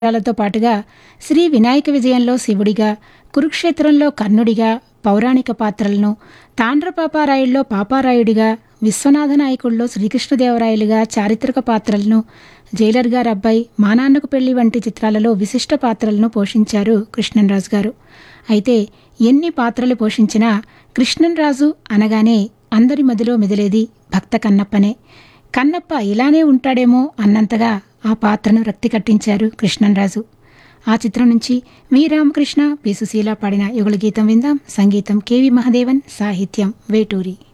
పాత్రలతో పాటుగా శ్రీ వినాయక విజయంలో శివుడిగా కురుక్షేత్రంలో కర్ణుడిగా పౌరాణిక పాత్రలను తాండ్రపాపారాయుల్లో పాపారాయుడిగా విశ్వనాథ నాయకుల్లో శ్రీకృష్ణదేవరాయలుగా చారిత్రక పాత్రలను జైలర్ గారు అబ్బాయి మా నాన్నకు పెళ్లి వంటి చిత్రాలలో విశిష్ట పాత్రలను పోషించారు కృష్ణన్రాజు గారు అయితే ఎన్ని పాత్రలు పోషించినా కృష్ణన్రాజు అనగానే అందరి మదిలో మెదిలేది భక్త కన్నప్పనే కన్నప్ప ఇలానే ఉంటాడేమో అన్నంతగా ఆ పాత్రను రక్తి కట్టించారు కృష్ణన్రాజు ఆ చిత్రం నుంచి వి రామకృష్ణ పి సుశీల పాడిన యుగల గీతం విందాం సంగీతం కెవి మహదేవన్ సాహిత్యం వేటూరి